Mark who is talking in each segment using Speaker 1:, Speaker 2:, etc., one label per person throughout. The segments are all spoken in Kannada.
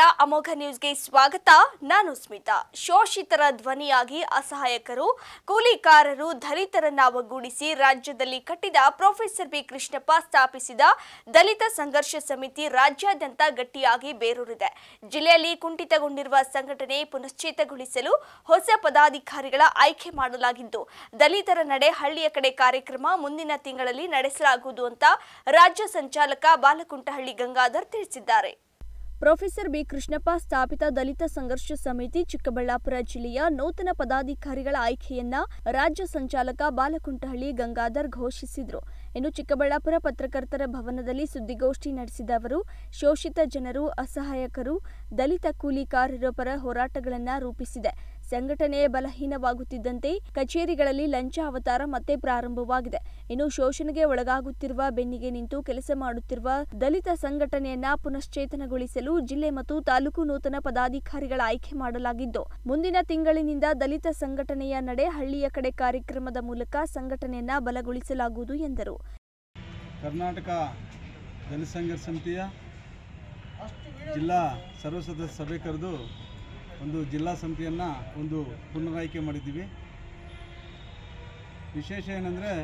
Speaker 1: ಅಮೋಘ ನ್ಯೂಸ್ಗೆ ಸ್ವಾಗತ ನಾನು ಸ್ಮಿತಾ ಶೋಷಿತರ ಧ್ವನಿಯಾಗಿ ಅಸಹಾಯಕರು ಕೂಲಿಕಾರರು ದಲಿತರನ್ನ ಒಗ್ಗೂಡಿಸಿ ರಾಜ್ಯದಲ್ಲಿ ಕಟ್ಟಿದ ಪ್ರೊಫೆಸರ್ ಬಿ ಕೃಷ್ಣಪ್ಪ ಸ್ಥಾಪಿಸಿದ ದಲಿತ ಸಂಘರ್ಷ ಸಮಿತಿ ರಾಜ್ಯಾದ್ಯಂತ ಗಟ್ಟಿಯಾಗಿ ಬೇರೂರಿದೆ ಜಿಲ್ಲೆಯಲ್ಲಿ ಕುಂಠಿತಗೊಂಡಿರುವ ಸಂಘಟನೆ ಪುನಶ್ಚೇತಗೊಳಿಸಲು ಹೊಸ ಪದಾಧಿಕಾರಿಗಳ ಆಯ್ಕೆ ಮಾಡಲಾಗಿದ್ದು ದಲಿತರ ನಡೆ ಹಳ್ಳಿಯ ಕಡೆ ಕಾರ್ಯಕ್ರಮ ಮುಂದಿನ ತಿಂಗಳಲ್ಲಿ ನಡೆಸಲಾಗುವುದು ಅಂತ ರಾಜ್ಯ ಸಂಚಾಲಕ ಬಾಲಕುಂಟಹಳ್ಳಿ ಗಂಗಾಧರ್ ತಿಳಿಸಿದ್ದಾರೆ ಪ್ರೊಫೆಸರ್ ಬಿ ಕೃಷ್ಣಪ್ಪ ಸ್ಥಾಪಿತ ದಲಿತ ಸಂಘರ್ಷ ಸಮಿತಿ ಚಿಕ್ಕಬಳ್ಳಾಪುರ ಜಿಲ್ಲೆಯ ನೂತನ ಪದಾಧಿಕಾರಿಗಳ ಆಯ್ಕೆಯನ್ನ ರಾಜ್ಯ ಸಂಚಾಲಕ ಬಾಲಕುಂಟಹಳ್ಳಿ ಗಂಗಾಧರ್ ಘೋಷಿಸಿದರು ಇನ್ನು ಚಿಕ್ಕಬಳ್ಳಾಪುರ ಪತ್ರಕರ್ತರ ಭವನದಲ್ಲಿ ಸುದ್ದಿಗೋಷ್ಠಿ ನಡೆಸಿದ ಅವರು ಶೋಷಿತ ಜನರು ಅಸಹಾಯಕರು ದಲಿತ ಕೂಲಿಕಾರರ ಪರ ಹೋರಾಟಗಳನ್ನ ರೂಪಿಸಿದೆ ಸಂಘಟನೆ ಬಲಹೀನವಾಗುತ್ತಿದ್ದಂತೆ ಕಚೇರಿಗಳಲ್ಲಿ ಲಂಚ ಅವತಾರ ಮತ್ತೆ ಪ್ರಾರಂಭವಾಗಿದೆ ಇನ್ನು ಶೋಷಣೆಗೆ ಒಳಗಾಗುತ್ತಿರುವ ಬೆನ್ನಿಗೆ ನಿಂತು ಕೆಲಸ ಮಾಡುತ್ತಿರುವ ದಲಿತ ಸಂಘಟನೆಯನ್ನ ಪುನಶ್ಚೇತನಗೊಳಿಸಲು ಜಿಲ್ಲೆ ಮತ್ತು ತಾಲೂಕು ನೂತನ ಪದಾಧಿಕಾರಿಗಳ ಆಯ್ಕೆ ಮಾಡಲಾಗಿದ್ದು ಮುಂದಿನ ತಿಂಗಳಿನಿಂದ ದಲಿತ ಸಂಘಟನೆಯ ನಡೆ ಹಳ್ಳಿಯ ಕಡೆ ಕಾರ್ಯಕ್ರಮದ ಮೂಲಕ ಸಂಘಟನೆಯನ್ನ ಬಲಗೊಳಿಸಲಾಗುವುದು ಎಂದರು
Speaker 2: ಕರ್ನಾಟಕ ದಲಿತ ಸಂಘರ್ಷ ಸಮಿತಿಯ ಜಿಲ್ಲಾ ಸರ್ವ ಸದಸ್ಯ ಸಭೆ ಕರೆದು ಒಂದು ಜಿಲ್ಲಾ ಸಮಿತಿಯನ್ನು ಒಂದು ಪುನರಾಯ್ಕೆ ಮಾಡಿದ್ದೀವಿ ವಿಶೇಷ ಏನಂದರೆ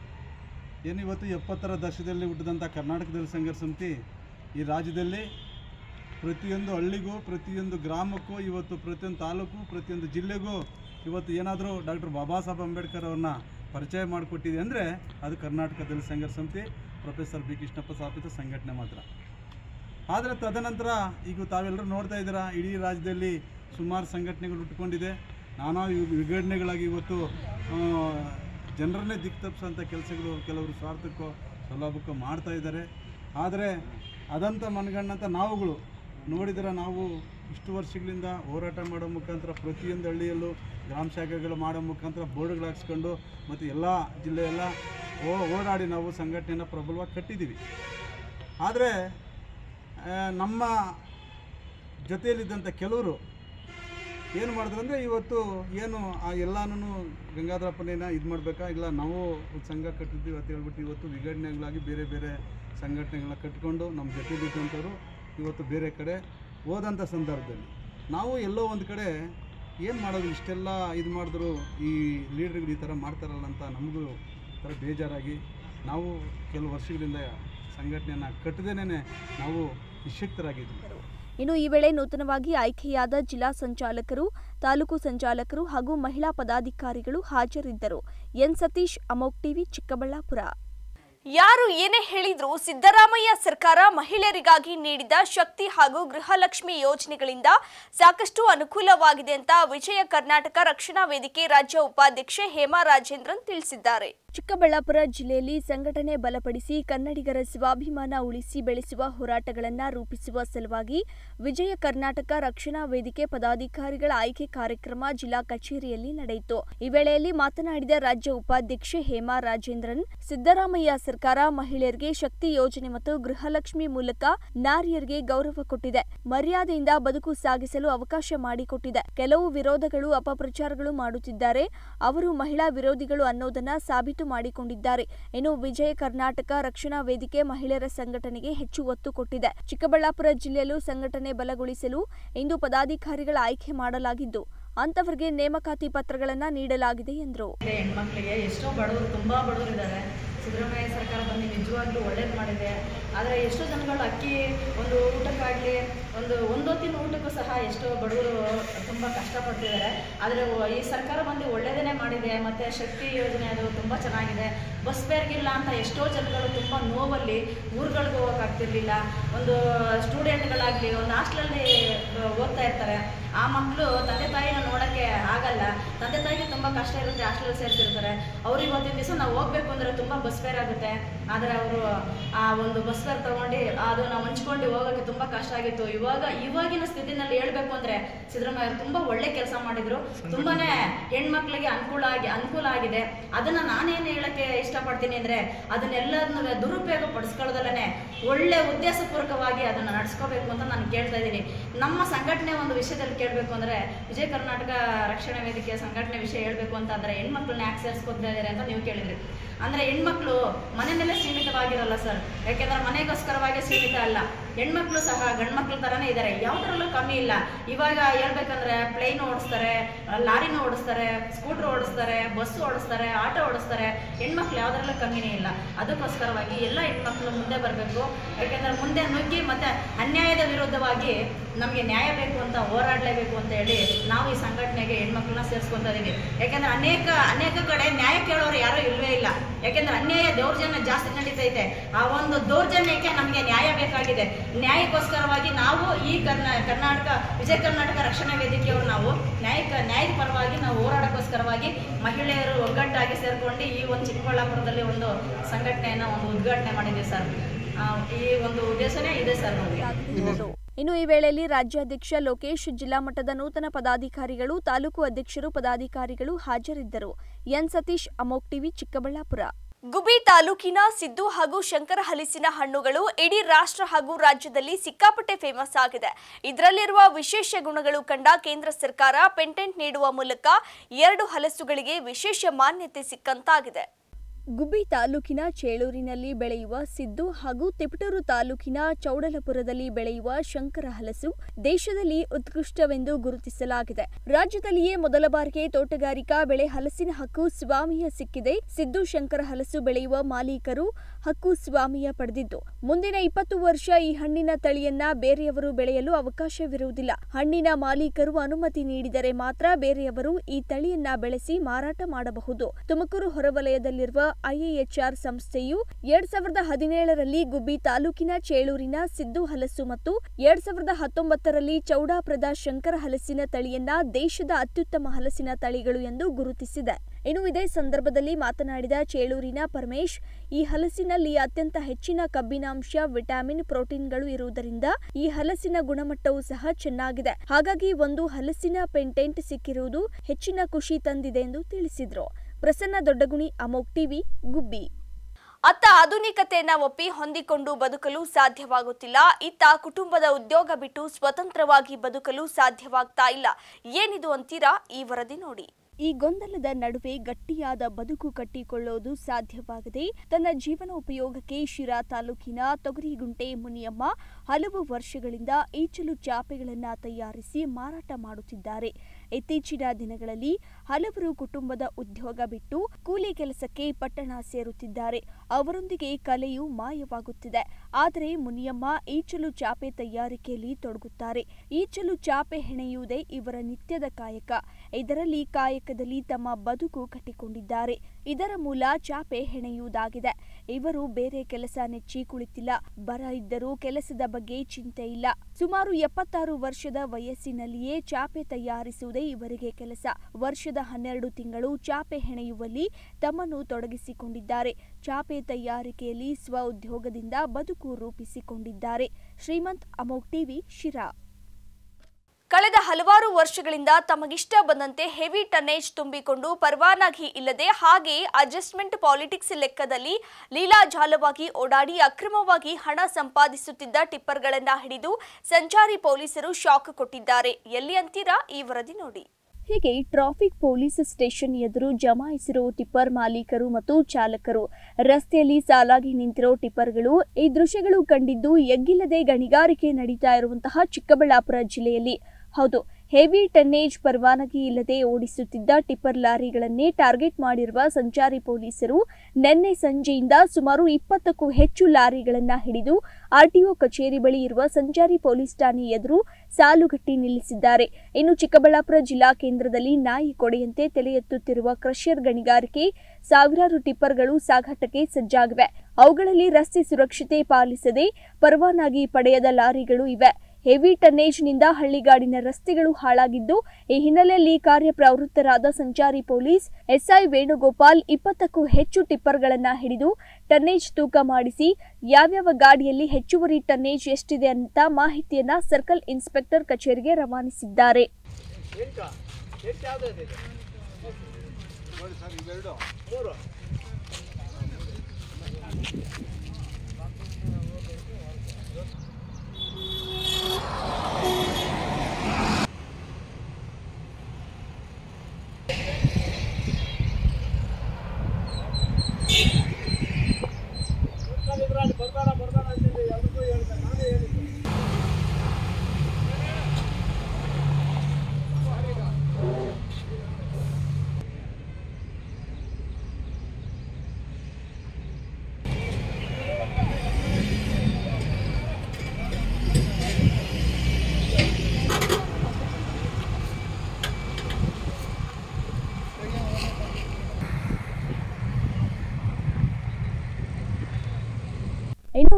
Speaker 2: ಏನು ಇವತ್ತು ಎಪ್ಪತ್ತರ ದಶಕದಲ್ಲಿ ಹುಟ್ಟಿದಂಥ ಕರ್ನಾಟಕ ದಲಿತ ಸಂಘರ್ಷ ಸಮಿತಿ ಈ ರಾಜ್ಯದಲ್ಲಿ ಪ್ರತಿಯೊಂದು ಹಳ್ಳಿಗೂ ಪ್ರತಿಯೊಂದು ಗ್ರಾಮಕ್ಕೂ ಇವತ್ತು ಪ್ರತಿಯೊಂದು ತಾಲೂಕು ಪ್ರತಿಯೊಂದು ಜಿಲ್ಲೆಗೂ ಇವತ್ತು ಏನಾದರೂ ಡಾಕ್ಟರ್ ಬಾಬಾ ಸಾಹೇಬ್ ಅಂಬೇಡ್ಕರ್ ಅವ್ರನ್ನ ಪರಿಚಯ ಮಾಡಿಕೊಟ್ಟಿದೆ ಅಂದರೆ ಅದು ಕರ್ನಾಟಕ ದಲಿತ ಸಂಘರ್ಷ ಸಮಿತಿ ಪ್ರೊಫೆಸರ್ ಬಿ ಕೃಷ್ಣಪ್ಪ ಸ್ಥಾಪಿತ ಸಂಘಟನೆ ಮಾತ್ರ ಆದರೆ ತದನಂತರ ಈಗ ತಾವೆಲ್ಲರೂ ನೋಡ್ತಾ ಇದ್ದೀರಾ ಇಡೀ ರಾಜ್ಯದಲ್ಲಿ ಸುಮಾರು ಸಂಘಟನೆಗಳು ಹುಟ್ಟುಕೊಂಡಿದೆ ನಾನಾ ವಿ- ವಿಘಟನೆಗಳಾಗಿ ಇವತ್ತು ಆ, ಜನರನ್ನೇ ದಿಕ್ಕು ತಪ್ಪಿಸೋಂಥ ಕೆಲಸಗಳು ಕೆಲವರು ಸ್ವಾರ್ಥಕ್ಕೋ ಸೌಲಭ್ಯಕ್ಕೋ ಮಾಡ್ತಾ ಇದ್ದಾರೆ ಆದರೆ ಅದಂತ ಮನಗಣ್ಣಂಥ ನಾವುಗಳು ನೋಡಿದರೆ ನಾವು ಇಷ್ಟು ವರ್ಷಗಳಿಂದ ಹೋರಾಟ ಮಾಡೋ ಮುಖಾಂತರ ಪ್ರತಿಯೊಂದು ಹಳ್ಳಿಯಲ್ಲೂ ಗ್ರಾಮ ಶಾಖೆಗಳು ಮಾಡೋ ಮುಖಾಂತರ ಬೋರ್ಡ್ಗಳು ಹಾಕ್ಸ್ಕೊಂಡು ಮತ್ತು ಎಲ್ಲ ಜಿಲ್ಲೆಯೆಲ್ಲ ಓ ಓಡಾಡಿ ನಾವು ಸಂಘಟನೆಯನ್ನು ಪ್ರಬಲವಾಗಿ ಕಟ್ಟಿದ್ದೀವಿ ಆದರೆ ಆ, ನಮ್ಮ ಜೊತೆಯಲ್ಲಿದ್ದಂಥ ಕೆಲವರು ಏನು ಮಾಡಿದ್ರು ಅಂದರೆ ಇವತ್ತು ಏನು ಆ ಎಲ್ಲನೂ ಗಂಗಾಧರಪ್ಪನೇನ ಇದು ಮಾಡಬೇಕಾ ಇಲ್ಲ ನಾವು ಒಂದ್ ಸಂಘ ಕಟ್ಟಿದ್ದೀವಿ ಅಂತ ಹೇಳ್ಬಿಟ್ಟು ಇವತ್ತು ವಿಘಟನೆಗಳಾಗಿ ಬೇರೆ ಬೇರೆ ಸಂಘಟನೆಗಳನ್ನ ಕಟ್ಕೊಂಡು ನಮ್ಮ ಜೊತೆಲಿದ್ದಂಥವ್ರು ಇವತ್ತು ಬೇರೆ ಕಡೆ ಹೋದಂಥ ಸಂದರ್ಭದಲ್ಲಿ ನಾವು ಎಲ್ಲೋ ಒಂದು ಕಡೆ ಏನು ಮಾಡೋದು ಇಷ್ಟೆಲ್ಲ ಇದು ಮಾಡಿದ್ರು ಈ ಲೀಡ್ರ್ಗಳು ಈ ಥರ ಮಾಡ್ತಾರಲ್ಲ ಅಂತ ನಮಗೂ ಥರ ಬೇಜಾರಾಗಿ ನಾವು ಕೆಲವು ವರ್ಷಗಳಿಂದ ಸಂಘಟನೆಯನ್ನು ಕಟ್ಟದೇನೆ ನಾವು ನಿಶಕ್ತರಾಗಿದ್ವಿ
Speaker 1: ಇನ್ನು ಈ ವೇಳೆ ನೂತನವಾಗಿ ಆಯ್ಕೆಯಾದ ಜಿಲ್ಲಾ ಸಂಚಾಲಕರು ತಾಲೂಕು ಸಂಚಾಲಕರು ಹಾಗೂ ಮಹಿಳಾ ಪದಾಧಿಕಾರಿಗಳು ಹಾಜರಿದ್ದರು ಎನ್ ಸತೀಶ್ ಅಮೋಕ್ ಟಿವಿ ಚಿಕ್ಕಬಳ್ಳಾಪುರ ಯಾರು ಏನೇ ಹೇಳಿದ್ರು ಸಿದ್ದರಾಮಯ್ಯ ಸರ್ಕಾರ ಮಹಿಳೆಯರಿಗಾಗಿ ನೀಡಿದ ಶಕ್ತಿ ಹಾಗೂ ಗೃಹಲಕ್ಷ್ಮಿ ಯೋಜನೆಗಳಿಂದ ಸಾಕಷ್ಟು ಅನುಕೂಲವಾಗಿದೆ ಅಂತ ವಿಜಯ ಕರ್ನಾಟಕ ರಕ್ಷಣಾ ವೇದಿಕೆ ರಾಜ್ಯ ಉಪಾಧ್ಯಕ್ಷೆ ಹೇಮಾ ರಾಜೇಂದ್ರನ್ ತಿಳಿಸಿದ್ದಾರೆ ಚಿಕ್ಕಬಳ್ಳಾಪುರ ಜಿಲ್ಲೆಯಲ್ಲಿ ಸಂಘಟನೆ ಬಲಪಡಿಸಿ ಕನ್ನಡಿಗರ ಸ್ವಾಭಿಮಾನ ಉಳಿಸಿ ಬೆಳೆಸುವ ಹೋರಾಟಗಳನ್ನು ರೂಪಿಸುವ ಸಲುವಾಗಿ ವಿಜಯ ಕರ್ನಾಟಕ ರಕ್ಷಣಾ ವೇದಿಕೆ ಪದಾಧಿಕಾರಿಗಳ ಆಯ್ಕೆ ಕಾರ್ಯಕ್ರಮ ಜಿಲ್ಲಾ ಕಚೇರಿಯಲ್ಲಿ ನಡೆಯಿತು ಈ ವೇಳೆಯಲ್ಲಿ ಮಾತನಾಡಿದ ರಾಜ್ಯ ಉಪಾಧ್ಯಕ್ಷೆ ಹೇಮಾ ರಾಜೇಂದ್ರನ್ ಸಿದ್ದರಾಮಯ್ಯ ಸರ್ಕಾರ ಮಹಿಳೆಯರಿಗೆ ಶಕ್ತಿ ಯೋಜನೆ ಮತ್ತು ಗೃಹಲಕ್ಷ್ಮಿ ಮೂಲಕ ನಾರಿಯರಿಗೆ ಗೌರವ ಕೊಟ್ಟಿದೆ ಮರ್ಯಾದೆಯಿಂದ ಬದುಕು ಸಾಗಿಸಲು ಅವಕಾಶ ಮಾಡಿಕೊಟ್ಟಿದೆ ಕೆಲವು ವಿರೋಧಗಳು ಅಪಪ್ರಚಾರಗಳು ಮಾಡುತ್ತಿದ್ದಾರೆ ಅವರು ಮಹಿಳಾ ವಿರೋಧಿಗಳು ಅನ್ನೋದನ್ನ ಸಾಬೀತು ಮಾಡಿಕೊಂಡಿದ್ದಾರೆ ಇನ್ನು ವಿಜಯ ಕರ್ನಾಟಕ ರಕ್ಷಣಾ ವೇದಿಕೆ ಮಹಿಳೆಯರ ಸಂಘಟನೆಗೆ ಹೆಚ್ಚು ಒತ್ತು ಕೊಟ್ಟಿದೆ ಚಿಕ್ಕಬಳ್ಳಾಪುರ ಜಿಲ್ಲೆಯಲ್ಲೂ ಸಂಘಟನೆ ಬಲಗೊಳಿಸಲು ಇಂದು ಪದಾಧಿಕಾರಿಗಳ ಆಯ್ಕೆ ಮಾಡಲಾಗಿದ್ದು ಅಂತವರಿಗೆ ನೇಮಕಾತಿ ಪತ್ರಗಳನ್ನು ನೀಡಲಾಗಿದೆ ಎಂದರು
Speaker 3: ಇದೆ ಹೆಣ್ಮಕ್ಳಿಗೆ ಎಷ್ಟೋ ಬಡವರು ತುಂಬ ಬಡವರು ಇದ್ದಾರೆ ಸಿದ್ದರಾಮಯ್ಯ ಸರ್ಕಾರ ಬಂದು ನಿಜವಾಗ್ಲೂ ಒಳ್ಳೇದು ಮಾಡಿದೆ ಆದರೆ ಎಷ್ಟೋ ಜನಗಳು ಅಕ್ಕಿ ಒಂದು ಊಟಕ್ಕಾಗಲಿ ಒಂದು ಒಂದೊತ್ತಿನ ಊಟಕ್ಕೂ ಸಹ ಎಷ್ಟೋ ಬಡವರು ತುಂಬ ಕಷ್ಟಪಡ್ತಿದ್ದಾರೆ ಆದರೆ ಈ ಸರ್ಕಾರ ಬಂದು ಒಳ್ಳೆಯದೇ ಮಾಡಿದೆ ಮತ್ತು ಶಕ್ತಿ ಯೋಜನೆ ಅದು ತುಂಬ ಚೆನ್ನಾಗಿದೆ ಬಸ್ ಫೇರ್ಗಿಲ್ಲ ಅಂತ ಎಷ್ಟೋ ಜನಗಳು ತುಂಬ ನೋವಲ್ಲಿ ಊರುಗಳಿಗೆ ಹೋಗೋಕ್ಕಾಗ್ತಿರ್ಲಿಲ್ಲ ಒಂದು ಸ್ಟೂಡೆಂಟ್ಗಳಾಗಲಿ ಒಂದು ಹಾಸ್ಟೆಲಲ್ಲಿ ಓದ್ತಾ ಇರ್ತಾರೆ ಆ ಮಕ್ಕಳು ತಂದೆ ತಾಯಿನ ನೋಡೋಕ್ಕೆ ಆಗಲ್ಲ ತಂದೆ ತಾಯಿಗೆ ತುಂಬ ಕಷ್ಟ ಇರುತ್ತೆ ಹಾಸ್ಟೆಲ್ ಸೇರಿಸಿರ್ತಾರೆ ಅವ್ರು ಇವತ್ತಿನ ದಿವಸ ನಾವು ಹೋಗ್ಬೇಕು ಅಂದರೆ ತುಂಬ ಬಸ್ ಫೇರ್ ಆಗುತ್ತೆ ಆದರೆ ಅವರು ಆ ಒಂದು ಬಸ್ ಫೇರ್ ತೊಗೊಂಡು ಅದು ನಾವು ಹಂಚ್ಕೊಂಡು ಹೋಗೋಕ್ಕೆ ತುಂಬ ಕಷ್ಟ ಆಗಿತ್ತು ಇವಾಗ ಇವಾಗಿನ ಸ್ಥಿತಿನಲ್ಲಿ ಹೇಳ್ಬೇಕು ಅಂದರೆ ಸಿದ್ದರಾಮಯ್ಯ ಅವರು ತುಂಬ ಒಳ್ಳೆ ಕೆಲಸ ಮಾಡಿದ್ರು ತುಂಬಾನೇ ಹೆಣ್ಮಕ್ಳಿಗೆ ಅನುಕೂಲ ಆಗಿ ಅನುಕೂಲ ಆಗಿದೆ ಅದನ್ನ ನಾನೇನು ಹೇಳಕ್ಕೆ ಇಷ್ಟಪಡ್ತೀನಿ ಅಂದರೆ ಅದನ್ನೆಲ್ಲದನ್ನು ದುರುಪಯೋಗ ಪಡಿಸ್ಕೊಳ್ಳೋದಲ್ಲೇ ಒಳ್ಳೆ ಉದ್ದೇಶಪೂರ್ವಕವಾಗಿ ಅದನ್ನು ನಡೆಸ್ಕೋಬೇಕು ಅಂತ ನಾನು ಕೇಳ್ತಾ ಇದ್ದೀನಿ ನಮ್ಮ ಸಂಘಟನೆ ಒಂದು ವಿಷಯದಲ್ಲಿ ಕೇಳಬೇಕು ಅಂದರೆ ವಿಜಯ ಕರ್ನಾಟಕ ರಕ್ಷಣಾ ವೇದಿಕೆಯ ಸಂಘಟನೆ ವಿಷಯ ಹೇಳಬೇಕು ಅಂತಂದರೆ ಹೆಣ್ಮಕ್ಳನ್ನ ಯಾಕೆ ಸೇರಿಸ್ಕೊತಾ ಇದ್ದಾರೆ ಅಂತ ನೀವು ಕೇಳಿದ್ರಿ ಅಂದರೆ ಹೆಣ್ಮಕ್ಳು ಮನೆಯಲ್ಲೇ ಸೀಮಿತವಾಗಿರಲ್ಲ ಸರ್ ಯಾಕೆಂದ್ರೆ ಮನೆಗೋಸ್ಕರವಾಗಿ ಸೀಮಿತ ಅಲ್ಲ ಹೆಣ್ಮಕ್ಳು ಸಹ ಗಂಡ್ಮಕ್ಳ ಥರನೇ ಇದ್ದಾರೆ ಯಾವುದರಲ್ಲೂ ಕಮ್ಮಿ ಇಲ್ಲ ಇವಾಗ ಹೇಳ್ಬೇಕಂದ್ರೆ ಪ್ಲೇನ್ ಓಡಿಸ್ತಾರೆ ಲಾರಿನೂ ಓಡಿಸ್ತಾರೆ ಸ್ಕೂಟ್ರ್ ಓಡಿಸ್ತಾರೆ ಬಸ್ ಓಡಿಸ್ತಾರೆ ಆಟೋ ಓಡಿಸ್ತಾರೆ ಹೆಣ್ಮಕ್ಳು ಯಾವುದರಲ್ಲೂ ಕಮ್ಮಿನೇ ಇಲ್ಲ ಅದಕ್ಕೋಸ್ಕರವಾಗಿ ಎಲ್ಲ ಹೆಣ್ಮಕ್ಳು ಮುಂದೆ ಬರಬೇಕು ಯಾಕೆಂದ್ರೆ ಮುಂದೆ ನುಗ್ಗಿ ಮತ್ತೆ ಅನ್ಯಾಯದ ವಿರುದ್ಧವಾಗಿ ನಮಗೆ ನ್ಯಾಯ ಬೇಕು ಅಂತ ಹೋರಾಡಲೇಬೇಕು ಅಂತ ಹೇಳಿ ನಾವು ಈ ಸಂಘಟನೆಗೆ ಹೆಣ್ಮಕ್ಳನ್ನ ಸೇರಿಸ್ಕೊಂತ ಇದೀವಿ ಯಾಕೆಂದ್ರೆ ಅನೇಕ ಅನೇಕ ಕಡೆ ನ್ಯಾಯ ಕೇಳೋರು ಯಾರೂ ಇಲ್ವೇ ಇಲ್ಲ ಯಾಕೆಂದ್ರೆ ಅನ್ಯಾಯ ದೌರ್ಜನ್ಯ ಜಾಸ್ತಿ ನಡೀತೈತೆ ಆ ಒಂದು ದೌರ್ಜನ್ಯಕ್ಕೆ ನಮಗೆ ನ್ಯಾಯ ಬೇಕಾಗಿದೆ ನ್ಯಾಯಕ್ಕೋಸ್ಕರವಾಗಿ ನಾವು ಈ ಕರ್ನಾ ಕರ್ನಾಟಕ ವಿಜಯ ಕರ್ನಾಟಕ ರಕ್ಷಣಾ ವೇದಿಕೆಯವರು ನಾವು ನ್ಯಾಯಕ ನ್ಯಾಯದ ಪರವಾಗಿ ನಾವು ಹೋರಾಡೋಕ್ಕೋಸ್ಕರವಾಗಿ ಮಹಿಳೆಯರು ಒಗ್ಗಟ್ಟಾಗಿ ಸೇರ್ಕೊಂಡು ಈ ಒಂದು ಚಿಕ್ಕಬಳ್ಳಾಪುರದಲ್ಲಿ ಒಂದು ಸಂಘಟನೆಯನ್ನು ಒಂದು ಉದ್ಘಾಟನೆ ಮಾಡಿದ್ದೀವಿ ಸರ್ ಆ, ಈ ಒಂದು ಉದ್ದೇಶನೇ ಇದೆ ಸರ್ ನಮಗೆ
Speaker 1: ಎಂದರು. ಇನ್ನು ಈ ವೇಳೆಯಲ್ಲಿ ರಾಜ್ಯಾಧ್ಯಕ್ಷ ಲೋಕೇಶ್ ಜಿಲ್ಲಾ ಮಟ್ಟದ ನೂತನ ಪದಾಧಿಕಾರಿಗಳು ತಾಲೂಕು ಅಧ್ಯಕ್ಷರು ಪದಾಧಿಕಾರಿಗಳು ಹಾಜರಿದ್ದರು ಎನ್ ಸತೀಶ್ ಅಮೋಕ್ ಟಿವಿ ಚಿಕ್ಕಬಳ್ಳಾಪುರ ಗುಬಿ ತಾಲೂಕಿನ ಸಿದ್ದು ಹಾಗೂ ಶಂಕರ ಹಲಸಿನ ಹಣ್ಣುಗಳು ಇಡೀ ರಾಷ್ಟ್ರ ಹಾಗೂ ರಾಜ್ಯದಲ್ಲಿ ಸಿಕ್ಕಾಪಟ್ಟೆ ಫೇಮಸ್ ಆಗಿದೆ ಇದರಲ್ಲಿರುವ ವಿಶೇಷ ಗುಣಗಳು ಕಂಡ ಕೇಂದ್ರ ಸರ್ಕಾರ ಪೆಂಟೆಂಟ್ ನೀಡುವ ಮೂಲಕ ಎರಡು ಹಲಸುಗಳಿಗೆ ವಿಶೇಷ ಮಾನ್ಯತೆ ಸಿಕ್ಕಂತಾಗಿದೆ ಗುಬ್ಬಿ ತಾಲೂಕಿನ ಚೇಳೂರಿನಲ್ಲಿ ಬೆಳೆಯುವ ಸಿದ್ದು ಹಾಗೂ ತಿಪಟೂರು ತಾಲೂಕಿನ ಚೌಡಲಪುರದಲ್ಲಿ ಬೆಳೆಯುವ ಶಂಕರ ಹಲಸು ದೇಶದಲ್ಲಿ ಉತ್ಕೃಷ್ಟವೆಂದು ಗುರುತಿಸಲಾಗಿದೆ ರಾಜ್ಯದಲ್ಲಿಯೇ ಮೊದಲ ಬಾರಿಗೆ ತೋಟಗಾರಿಕಾ ಬೆಳೆ ಹಲಸಿನ ಹಕ್ಕು ಸ್ವಾಮಿಯ ಸಿಕ್ಕಿದೆ ಸಿದ್ದು ಶಂಕರ ಹಲಸು ಬೆಳೆಯುವ ಮಾಲೀಕರು ಹಕ್ಕು ಸ್ವಾಮಿಯ ಪಡೆದಿದ್ದು ಮುಂದಿನ ಇಪ್ಪತ್ತು ವರ್ಷ ಈ ಹಣ್ಣಿನ ತಳಿಯನ್ನ ಬೇರೆಯವರು ಬೆಳೆಯಲು ಅವಕಾಶವಿರುವುದಿಲ್ಲ ಹಣ್ಣಿನ ಮಾಲೀಕರು ಅನುಮತಿ ನೀಡಿದರೆ ಮಾತ್ರ ಬೇರೆಯವರು ಈ ತಳಿಯನ್ನ ಬೆಳೆಸಿ ಮಾರಾಟ ಮಾಡಬಹುದು ತುಮಕೂರು ಹೊರವಲಯದಲ್ಲಿರುವ ಐಎಎಚ್ಆರ್ ಸಂಸ್ಥೆಯು ಎರಡ್ ಸಾವಿರದ ಹದಿನೇಳರಲ್ಲಿ ಗುಬ್ಬಿ ತಾಲೂಕಿನ ಚೇಳೂರಿನ ಸಿದ್ದು ಹಲಸು ಮತ್ತು ಎರಡ್ ಸಾವಿರದ ಹತ್ತೊಂಬತ್ತರಲ್ಲಿ ಚೌಡಾಪುರದ ಶಂಕರ ಹಲಸಿನ ತಳಿಯನ್ನ ದೇಶದ ಅತ್ಯುತ್ತಮ ಹಲಸಿನ ತಳಿಗಳು ಎಂದು ಗುರುತಿಸಿದೆ ಇನ್ನು ಇದೇ ಸಂದರ್ಭದಲ್ಲಿ ಮಾತನಾಡಿದ ಚೇಳೂರಿನ ಪರಮೇಶ್ ಈ ಹಲಸಿನಲ್ಲಿ ಅತ್ಯಂತ ಹೆಚ್ಚಿನ ಕಬ್ಬಿನಾಂಶ ವಿಟಮಿನ್ ಪ್ರೋಟೀನ್ಗಳು ಇರುವುದರಿಂದ ಈ ಹಲಸಿನ ಗುಣಮಟ್ಟವೂ ಸಹ ಚೆನ್ನಾಗಿದೆ ಹಾಗಾಗಿ ಒಂದು ಹಲಸಿನ ಪೆಂಟೆಂಟ್ ಸಿಕ್ಕಿರುವುದು ಹೆಚ್ಚಿನ ಖುಷಿ ತಂದಿದೆ ಎಂದು ತಿಳಿಸಿದರು ಪ್ರಸನ್ನ ದೊಡ್ಡಗುಣಿ ಅಮೋಕ್ ಟಿವಿ ಗುಬ್ಬಿ ಅತ್ತ ಆಧುನಿಕತೆಯನ್ನ ಒಪ್ಪಿ ಹೊಂದಿಕೊಂಡು ಬದುಕಲು ಸಾಧ್ಯವಾಗುತ್ತಿಲ್ಲ ಇತ್ತ ಕುಟುಂಬದ ಉದ್ಯೋಗ ಬಿಟ್ಟು ಸ್ವತಂತ್ರವಾಗಿ ಬದುಕಲು ಸಾಧ್ಯವಾಗ್ತಾ ಇಲ್ಲ ಏನಿದು ಅಂತೀರಾ ಈ ವರದಿ ನೋಡಿ ಈ ಗೊಂದಲದ ನಡುವೆ ಗಟ್ಟಿಯಾದ ಬದುಕು ಕಟ್ಟಿಕೊಳ್ಳೋದು ಸಾಧ್ಯವಾಗದೆ ತನ್ನ ಜೀವನೋಪಯೋಗಕ್ಕೆ ಶಿರಾ ತಾಲೂಕಿನ ತೊಗರಿಗುಂಟೆ ಮುನಿಯಮ್ಮ ಹಲವು ವರ್ಷಗಳಿಂದ ಈಚಲು ಚಾಪೆಗಳನ್ನ ತಯಾರಿಸಿ ಮಾರಾಟ ಮಾಡುತ್ತಿದ್ದಾರೆ ಇತ್ತೀಚಿನ ದಿನಗಳಲ್ಲಿ ಹಲವರು ಕುಟುಂಬದ ಉದ್ಯೋಗ ಬಿಟ್ಟು ಕೂಲಿ ಕೆಲಸಕ್ಕೆ ಪಟ್ಟಣ ಸೇರುತ್ತಿದ್ದಾರೆ ಅವರೊಂದಿಗೆ ಕಲೆಯು ಮಾಯವಾಗುತ್ತಿದೆ ಆದರೆ ಮುನಿಯಮ್ಮ ಈಚಲು ಚಾಪೆ ತಯಾರಿಕೆಯಲ್ಲಿ ತೊಡಗುತ್ತಾರೆ ಈಚಲು ಚಾಪೆ ಹೆಣೆಯುವುದೇ ಇವರ ನಿತ್ಯದ ಕಾಯಕ ಇದರಲ್ಲಿ ಕಾಯಕದಲ್ಲಿ ತಮ್ಮ ಬದುಕು ಕಟ್ಟಿಕೊಂಡಿದ್ದಾರೆ ಇದರ ಮೂಲ ಚಾಪೆ ಹೆಣೆಯುವುದಾಗಿದೆ ಇವರು ಬೇರೆ ಕೆಲಸ ನೆಚ್ಚಿ ಕುಳಿತಿಲ್ಲ ಬರ ಇದ್ದರೂ ಕೆಲಸದ ಬಗ್ಗೆ ಚಿಂತೆ ಇಲ್ಲ ಸುಮಾರು ಎಪ್ಪತ್ತಾರು ವರ್ಷದ ವಯಸ್ಸಿನಲ್ಲಿಯೇ ಚಾಪೆ ತಯಾರಿಸುವುದೇ ಇವರಿಗೆ ಕೆಲಸ ವರ್ಷದ ಹನ್ನೆರಡು ತಿಂಗಳು ಚಾಪೆ ಹೆಣೆಯುವಲ್ಲಿ ತಮ್ಮನ್ನು ತೊಡಗಿಸಿಕೊಂಡಿದ್ದಾರೆ ಚಾಪೆ ತಯಾರಿಕೆಯಲ್ಲಿ ಸ್ವ ಉದ್ಯೋಗದಿಂದ ಬದುಕು ರೂಪಿಸಿಕೊಂಡಿದ್ದಾರೆ ಶ್ರೀಮಂತ್ ಅಮೋಕ್ ಟಿವಿ ಶಿರಾ ಕಳೆದ ಹಲವಾರು ವರ್ಷಗಳಿಂದ ತಮಗಿಷ್ಟ ಬಂದಂತೆ ಹೆವಿ ಟನ್ನೇಜ್ ತುಂಬಿಕೊಂಡು ಪರವಾನಗಿ ಇಲ್ಲದೆ ಹಾಗೆ ಅಡ್ಜಸ್ಟ್ಮೆಂಟ್ ಪಾಲಿಟಿಕ್ಸ್ ಲೆಕ್ಕದಲ್ಲಿ ಲೀಲಾಜಾಲವಾಗಿ ಓಡಾಡಿ ಅಕ್ರಮವಾಗಿ ಹಣ ಸಂಪಾದಿಸುತ್ತಿದ್ದ ಟಿಪ್ಪರ್ಗಳನ್ನ ಹಿಡಿದು ಸಂಚಾರಿ ಪೊಲೀಸರು ಶಾಕ್ ಕೊಟ್ಟಿದ್ದಾರೆ ಎಲ್ಲಿ ಅಂತೀರಾ ಈ ವರದಿ ನೋಡಿ ಹೀಗೆ ಟ್ರಾಫಿಕ್ ಪೊಲೀಸ್ ಸ್ಟೇಷನ್ ಎದುರು ಜಮಾಯಿಸಿರೋ ಟಿಪ್ಪರ್ ಮಾಲೀಕರು ಮತ್ತು ಚಾಲಕರು ರಸ್ತೆಯಲ್ಲಿ ಸಾಲಾಗಿ ನಿಂತಿರೋ ಟಿಪ್ಪರ್ಗಳು ಈ ದೃಶ್ಯಗಳು ಕಂಡಿದ್ದು ಎಗ್ಗಿಲ್ಲದೆ ಗಣಿಗಾರಿಕೆ ನಡೀತಾ ಇರುವಂತಹ ಚಿಕ್ಕಬಳ್ಳಾಪುರ ಜಿಲ್ಲೆಯಲ್ಲಿ ಹೌದು ಹೆವಿ ಟನ್ನೇಜ್ ಪರವಾನಗಿ ಇಲ್ಲದೆ ಓಡಿಸುತ್ತಿದ್ದ ಟಿಪ್ಪರ್ ಲಾರಿಗಳನ್ನೇ ಟಾರ್ಗೆಟ್ ಮಾಡಿರುವ ಸಂಚಾರಿ ಪೊಲೀಸರು ನಿನ್ನೆ ಸಂಜೆಯಿಂದ ಸುಮಾರು ಇಪ್ಪತ್ತಕ್ಕೂ ಹೆಚ್ಚು ಲಾರಿಗಳನ್ನ ಹಿಡಿದು ಆರ್ಟಿಒ ಕಚೇರಿ ಬಳಿ ಇರುವ ಸಂಚಾರಿ ಪೊಲೀಸ್ ಠಾಣೆ ಎದುರು ಸಾಲುಗಟ್ಟಿ ನಿಲ್ಲಿಸಿದ್ದಾರೆ ಇನ್ನು ಚಿಕ್ಕಬಳ್ಳಾಪುರ ಜಿಲ್ಲಾ ಕೇಂದ್ರದಲ್ಲಿ ನಾಯಿ ಕೊಡೆಯಂತೆ ತಲೆ ಎತ್ತುತ್ತಿರುವ ಕ್ರಷರ್ ಗಣಿಗಾರಿಕೆ ಸಾವಿರಾರು ಟಿಪ್ಪರ್ಗಳು ಸಾಗಾಟಕ್ಕೆ ಸಜ್ಜಾಗಿವೆ ಅವುಗಳಲ್ಲಿ ರಸ್ತೆ ಸುರಕ್ಷತೆ ಪಾಲಿಸದೆ ಪರವಾನಗಿ ಪಡೆಯದ ಲಾರಿಗಳು ಇವೆ ಹೆವಿ ಟನ್ನೇಜ್ನಿಂದ ಹಳ್ಳಿಗಾಡಿನ ರಸ್ತೆಗಳು ಹಾಳಾಗಿದ್ದು ಈ ಹಿನ್ನೆಲೆಯಲ್ಲಿ ಕಾರ್ಯಪ್ರವೃತ್ತರಾದ ಸಂಚಾರಿ ಪೊಲೀಸ್ ಎಸ್ಐ ವೇಣುಗೋಪಾಲ್ ಇಪ್ಪತ್ತಕ್ಕೂ ಹೆಚ್ಚು ಟಿಪ್ಪರ್ಗಳನ್ನ ಹಿಡಿದು ಟನ್ನೇಜ್ ತೂಕ ಮಾಡಿಸಿ ಯಾವ್ಯಾವ ಗಾಡಿಯಲ್ಲಿ ಹೆಚ್ಚುವರಿ ಟನ್ನೇಜ್ ಎಷ್ಟಿದೆ ಅಂತ ಮಾಹಿತಿಯನ್ನ ಸರ್ಕಲ್ ಇನ್ಸ್ಪೆಕ್ಟರ್ ಕಚೇರಿಗೆ ರವಾನಿಸಿದ್ದಾರೆ
Speaker 2: ನೋಡಿ ಸರ್ ಇವೆರಡು ಬರ್ಬೇಡ ಬರ್ಬೇಡ ಅಂತಿದ್ದೆ ಎಲ್ರಿಗೂ ಹೇಳ್ದೆ ನಾನೇ ಹೇಳಿದ್ದೆ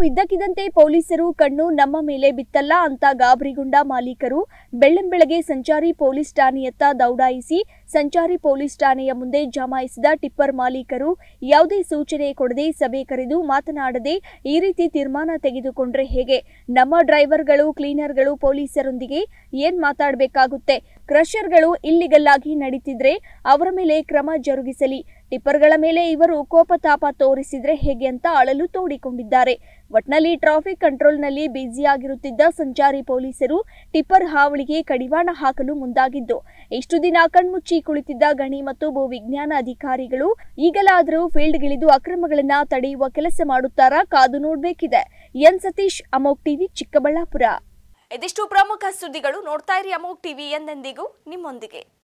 Speaker 1: ಇದ್ದಕ್ಕಿದ್ದಂತೆ ಪೊಲೀಸರು ಕಣ್ಣು ನಮ್ಮ ಮೇಲೆ ಬಿತ್ತಲ್ಲ ಅಂತ ಗಾಬರಿಗೊಂಡ ಮಾಲೀಕರು ಬೆಳ್ಳಂಬೆಳಗ್ಗೆ ಸಂಚಾರಿ ಪೊಲೀಸ್ ಠಾಣೆಯತ್ತ ದೌಡಾಯಿಸಿ ಸಂಚಾರಿ ಪೊಲೀಸ್ ಠಾಣೆಯ ಮುಂದೆ ಜಮಾಯಿಸಿದ ಟಿಪ್ಪರ್ ಮಾಲೀಕರು ಯಾವುದೇ ಸೂಚನೆ ಕೊಡದೆ ಸಭೆ ಕರೆದು ಮಾತನಾಡದೆ ಈ ರೀತಿ ತೀರ್ಮಾನ ತೆಗೆದುಕೊಂಡ್ರೆ ಹೇಗೆ ನಮ್ಮ ಡ್ರೈವರ್ಗಳು ಕ್ಲೀನರ್ಗಳು ಪೊಲೀಸರೊಂದಿಗೆ ಏನ್ ಮಾತಾಡಬೇಕಾಗುತ್ತೆ ಕ್ರಷರ್ಗಳು ಇಲ್ಲಿಗಲ್ಲಾಗಿ ನಡೀತಿದ್ರೆ ಅವರ ಮೇಲೆ ಕ್ರಮ ಜರುಗಿಸಲಿ ಟಿಪ್ಪರ್ಗಳ ಮೇಲೆ ಇವರು ಕೋಪತಾಪ ತೋರಿಸಿದ್ರೆ ಹೇಗೆ ಅಂತ ಅಳಲು ತೋಡಿಕೊಂಡಿದ್ದಾರೆ ಒಟ್ನಲ್ಲಿ ಟ್ರಾಫಿಕ್ ಕಂಟ್ರೋಲ್ನಲ್ಲಿ ಬ್ಯುಸಿಯಾಗಿರುತ್ತಿದ್ದ ಸಂಚಾರಿ ಪೊಲೀಸರು ಟಿಪ್ಪರ್ ಹಾವಳಿಗೆ ಕಡಿವಾಣ ಹಾಕಲು ಮುಂದಾಗಿದ್ದು ಇಷ್ಟು ದಿನ ಕಣ್ಮುಚ್ಚಿ ಕುಳಿತಿದ್ದ ಗಣಿ ಮತ್ತು ಭೂವಿಜ್ಞಾನ ಅಧಿಕಾರಿಗಳು ಈಗಲಾದರೂ ಫೀಲ್ಡ್ಗಿಳಿದು ಅಕ್ರಮಗಳನ್ನ ತಡೆಯುವ ಕೆಲಸ ಮಾಡುತ್ತಾರಾ ಕಾದು ನೋಡ್ಬೇಕಿದೆ ಎನ್ ಸತೀಶ್ ಅಮೋಕ್ ಟಿವಿ ಚಿಕ್ಕಬಳ್ಳಾಪುರ ಇದಿಷ್ಟು ಪ್ರಮುಖ ಸುದ್ದಿಗಳು ನೋಡ್ತಾ ಇರಿ ಅಮೋಕ್ ಟಿವಿ ಎಂದೆಂದಿಗೂ ನಿಮ್ಮೊಂದಿಗೆ